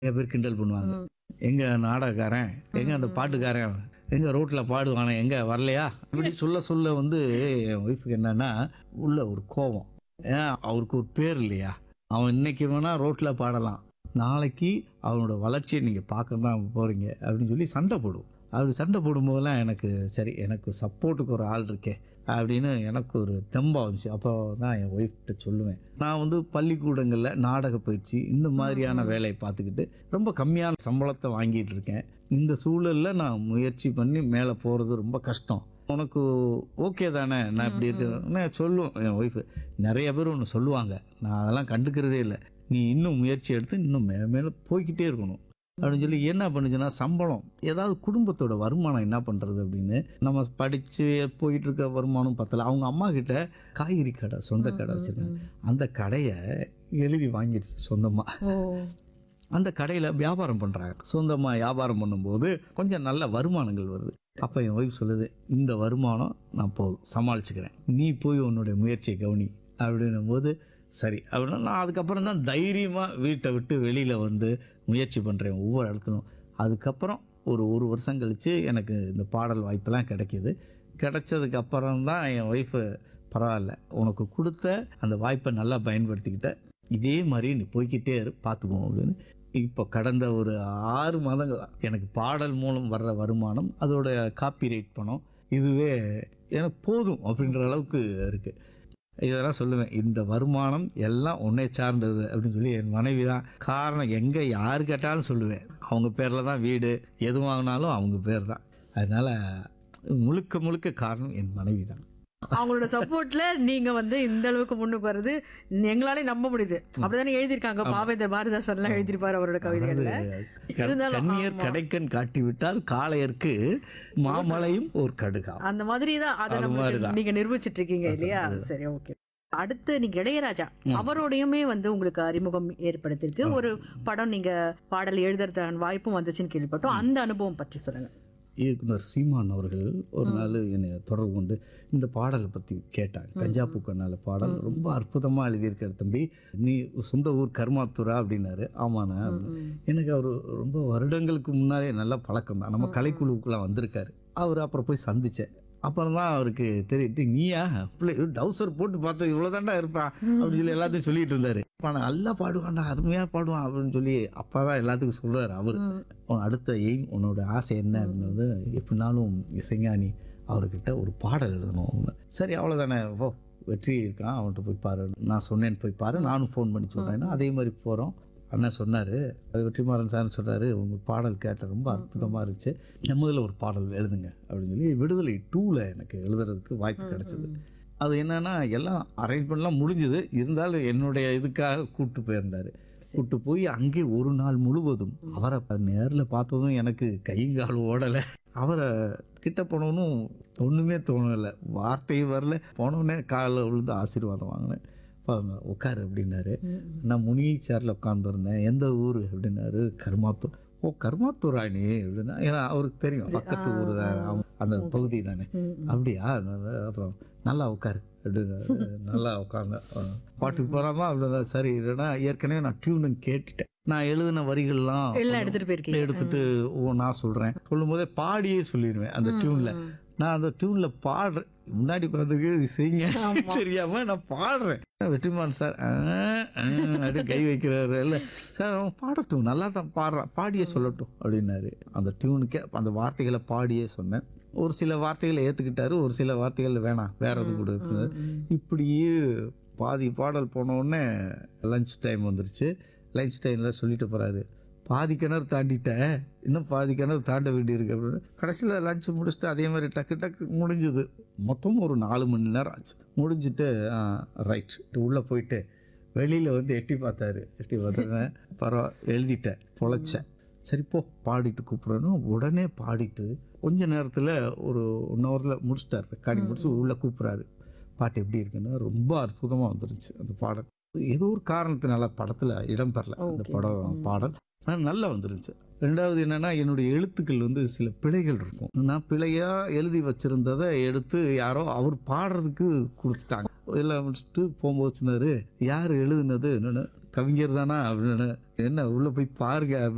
நிறைய பேர் கிண்டல் பண்ணுவாங்க எங்க நாடகக்காரன் எங்க அந்த பாட்டுக்காரன் எங்க ரோட்ல பாடுவானே எங்க வரலையா இப்படி சொல்ல சொல்ல வந்து என் ஒய்ஃபுக்கு என்னன்னா உள்ள ஒரு கோபம் ஏன் அவருக்கு ஒரு பேர் இல்லையா அவன் இன்னைக்கு வேணா ரோட்ல பாடலாம் நாளைக்கு அவனோட வளர்ச்சியை நீங்க பார்க்க தான் போறீங்க அப்படின்னு சொல்லி சண்டை போடுவோம் அப்படி சண்டை போடும்போதெல்லாம் எனக்கு சரி எனக்கு சப்போர்ட்டுக்கு ஒரு ஆள் இருக்கே அப்படின்னு எனக்கு ஒரு தெம்பா வந்துச்சு அப்போ தான் என் ஒய்ஃப்கிட்ட சொல்லுவேன் நான் வந்து பள்ளிக்கூடங்களில் நாடக பயிற்சி இந்த மாதிரியான வேலையை பார்த்துக்கிட்டு ரொம்ப கம்மியான சம்பளத்தை வாங்கிட்டு இருக்கேன் இந்த சூழலில் நான் முயற்சி பண்ணி மேலே போகிறது ரொம்ப கஷ்டம் உனக்கு ஓகே தானே நான் இப்படி இருக்கேன் சொல்லுவேன் என் ஒய்ஃபு நிறைய பேர் ஒன்று சொல்லுவாங்க நான் அதெல்லாம் கண்டுக்கிறதே இல்லை நீ இன்னும் முயற்சி எடுத்து இன்னும் மேலே மேலே போய்க்கிட்டே இருக்கணும் அப்படின்னு சொல்லி என்ன பண்ணுச்சுன்னா சம்பளம் ஏதாவது குடும்பத்தோட வருமானம் என்ன பண்ணுறது அப்படின்னு நம்ம படித்து போயிட்டு இருக்க வருமானம் பத்தல அவங்க அம்மா கிட்ட காய்கறி கடை சொந்த கடை வச்சுருக்காங்க அந்த கடையை எழுதி வாங்கிடுச்சு சொந்தமாக ஓ அந்த கடையில் வியாபாரம் பண்ணுறாங்க சொந்தமாக வியாபாரம் பண்ணும்போது கொஞ்சம் நல்ல வருமானங்கள் வருது அப்போ என் ஒய்ஃப் சொல்லுது இந்த வருமானம் நான் போ சமாளிச்சுக்கிறேன் நீ போய் உன்னுடைய முயற்சியை கவனி அப்படின்னும் போது சரி அப்படின்னா நான் அதுக்கப்புறம் தான் தைரியமாக வீட்டை விட்டு வெளியில் வந்து முயற்சி பண்ணுறேன் ஒவ்வொரு இடத்துலும் அதுக்கப்புறம் ஒரு ஒரு வருஷம் கழித்து எனக்கு இந்த பாடல் வாய்ப்பெல்லாம் கிடைக்கிது கிடைச்சதுக்கு அப்புறம் தான் என் ஒய்ஃபு பரவாயில்ல உனக்கு கொடுத்த அந்த வாய்ப்பை நல்லா பயன்படுத்திக்கிட்ட இதே மாதிரி நீ போய்க்கிட்டே இரு பார்த்துக்குவோம் அப்படின்னு இப்போ கடந்த ஒரு ஆறு மாதங்கள் எனக்கு பாடல் மூலம் வர்ற வருமானம் அதோட காப்பிரைட் பணம் இதுவே எனக்கு போதும் அப்படின்ற அளவுக்கு இருக்குது இதெல்லாம் சொல்லுவேன் இந்த வருமானம் எல்லாம் உன்னை சார்ந்தது அப்படின்னு சொல்லி என் மனைவி தான் காரணம் எங்கே யார் கேட்டாலும் சொல்லுவேன் அவங்க பேரில் தான் வீடு எது வாங்கினாலும் அவங்க பேர் தான் அதனால் முழுக்க முழுக்க காரணம் என் மனைவி தான் அவங்களோட சப்போர்ட்ல நீங்க வந்து இந்த அளவுக்கு முன்னுக்கு வர்றது எங்களாலே நம்ப முடியுது அப்படிதானே எழுதியிருக்காங்க பாவேந்தர் பாரதிதாசன் எல்லாம் எழுதியிருப்பாரு அவரோட கவிதைகள்ல க- இருந்தாலும் கண்ணியர் ஆமா. கடைக்கண் காட்டிவிட்டால் காளையர்க்கு மாமலையும் ஒரு கடுகா அந்த மாதிரி தான் அதை அது நம்மளுக்கு மாதிரிதான். நீங்க நிரூபிச்சிட்டு இருக்கீங்க இல்லையா சரி ஓகே அடுத்து நீங்க இளையராஜா அவரோடையுமே வந்து உங்களுக்கு அறிமுகம் ஏற்படுத்திருக்கு ஒரு படம் நீங்க பாடல் எழுதுறதுக்கான வாய்ப்பும் வந்துச்சுன்னு கேள்விப்பட்டோம் அந்த அனுபவம் பற்றி சொல்லுங்க இயக்குனர் சீமான் அவர்கள் ஒரு நாள் என்னை தொடர்பு கொண்டு இந்த பாடலை பற்றி கேட்டாங்க கஞ்சா பூக்கனால பாடல் ரொம்ப அற்புதமாக எழுதியிருக்காரு தம்பி நீ சொந்த ஊர் கருமாத்தூரா அப்படின்னாரு ஆமாண்ணா அப்படின்னு. எனக்கு அவர் ரொம்ப வருடங்களுக்கு முன்னாலே நல்ல பழக்கம் தான் நம்ம கலைக்குழுவுக்குலாம் வந்திருக்காரு அவர் அப்புறம் போய் சந்தித்தேன் அப்புறம் தான் அவருக்கு தெரியிட்டு நீயா பிள்ளை டவுசர் போட்டு பார்த்து இவ்வளோதாண்டா இருப்பான் அப்படின்னு சொல்லி எல்லாத்தையும் சொல்லிட்டு இருந்தாரு அப்ப நான் நல்லா பாடுவான்டா அருமையாக பாடுவான் அப்படின்னு சொல்லி அப்பா தான் எல்லாத்துக்கும் சொல்றாரு அவர் உன் அடுத்த எய்ம் உன்னோட ஆசை என்ன அப்படின்றது எப்படினாலும் இசைஞானி அவர்கிட்ட ஒரு பாடல் எழுதணும் அவங்க சரி அவ்வளோதானே ஓ வெற்றி இருக்கான் அவன்கிட்ட போய் பாரு நான் சொன்னேன்னு போய் பாரு நானும் ஃபோன் பண்ணி சொல்கிறேன்னா அதே மாதிரி போகிறோம் அண்ணன் சொன்னார் வெற்றிமாறன் சார் சொல்கிறாரு உங்கள் பாடல் கேட்ட ரொம்ப அற்புதமாக இருந்துச்சு நம்ம இதில் ஒரு பாடல் எழுதுங்க அப்படின்னு சொல்லி விடுதலை டூவில் எனக்கு எழுதுறதுக்கு வாய்ப்பு கிடைச்சது அது என்னன்னா எல்லாம் அரேஞ்ச்மெண்ட்லாம் முடிஞ்சுது இருந்தாலும் என்னுடைய இதுக்காக கூப்பிட்டு போயிருந்தார் கூப்பிட்டு போய் அங்கே ஒரு நாள் முழுவதும் அவரை நேரில் பார்த்ததும் எனக்கு கைங்கால் ஓடலை அவரை கிட்ட போனவனும் ஒன்றுமே தோணலை வார்த்தையும் வரல போனோடனே காலில் விழுந்து ஆசீர்வாதம் வாங்கினேன் பாருங்க உட்காரு அப்படின்னாரு நான் முனி சேரில் உட்காந்துருந்தேன் எந்த ஊர் அப்படின்னாரு கருமாத்தூர் ஓ கருமாத்தூரா நீ அப்படின்னா ஏன்னா அவருக்கு தெரியும் பக்கத்து ஊர் தான் அவன் அந்த பகுதி தானே அப்படியா நான் அப்புறம் நல்லா உட்காரு அப்படின்னாரு நல்லா உட்காந்து பாட்டுக்கு போகிறாமா அப்படின்னா சரி இல்லைன்னா ஏற்கனவே நான் டியூனு கேட்டுட்டேன் நான் எழுதின வரிகள்லாம் எல்லாம் எடுத்துட்டு போயிருக்கீங்க எடுத்துட்டு ஓ நான் சொல்கிறேன் சொல்லும்போதே பாடியே சொல்லிடுவேன் அந்த டியூனில் நான் அந்த டியூன்ல பாடுறேன் முன்னாடி உட்காந்துருக்கு செய்யுங்க தெரியாம நான் பாடுறேன் வெற்றிமாறன் சார் ஆ, ஆ, அப்படி கை வைக்கிறாரு இல்ல சார் அவன் பாடட்டும் நல்லா தான் பாடுறான் பாடியே சொல்லட்டும் அப்படின்னாரு அந்த டியூனுக்கே அந்த வார்த்தைகளை பாடியே சொன்னேன் ஒரு சில வார்த்தைகளை ஏத்துக்கிட்டாரு ஒரு சில வார்த்தைகள் வேணாம் வேற எது கொடு இப்படியே பாதி பாடல் போன உடனே லஞ்ச் டைம் வந்துருச்சு லஞ்ச் டைமில் சொல்லிட்டு போறாரு பாதி கிணறு தாண்டிட்டேன் இன்னும் பாதி கிணறு தாண்ட வேண்டியிருக்கு அப்படின்னு கடைசியில் லஞ்ச் முடிச்சுட்டு அதே மாதிரி டக்கு டக்கு முடிஞ்சுது மொத்தம் ஒரு நாலு மணி நேரம் ஆச்சு முடிஞ்சுட்டு ரைட் உள்ளே போயிட்டு வெளியில் வந்து எட்டி பார்த்தாரு எட்டி பார்த்தேன் பரவாயில்ல எழுதிட்டேன் பொழைச்சேன் சரி போ பாடிட்டு கூப்பிட்றேன்னு உடனே பாடிட்டு கொஞ்ச நேரத்தில் ஒரு ஒன் ஹவரில் முடிச்சிட்டார் ரெக்கார்டிங் முடிச்சு உள்ளே கூப்பிட்றாரு பாட்டு எப்படி இருக்குன்னு ரொம்ப அற்புதமாக வந்துருச்சு அந்த பாடல் ஏதோ ஒரு காரணத்தினால படத்தில் இடம் பெறல அந்த Okay. படம் பாடல் ஆனால் நல்லா வந்துருச்சு ரெண்டாவது என்னன்னா என்னுடைய எழுத்துக்கள் வந்து சில பிழைகள் இருக்கும் நான் பிழையா எழுதி வச்சிருந்ததை எடுத்து யாரோ அவர் பாடுறதுக்கு கொடுத்துட்டாங்க எல்லாம் முடிச்சுட்டு போகும்போது சொன்னாரு யார் எழுதுனது என்னன்னு கவிஞர் தானா அப்படின்னு என்ன உள்ள போய் பாருங்க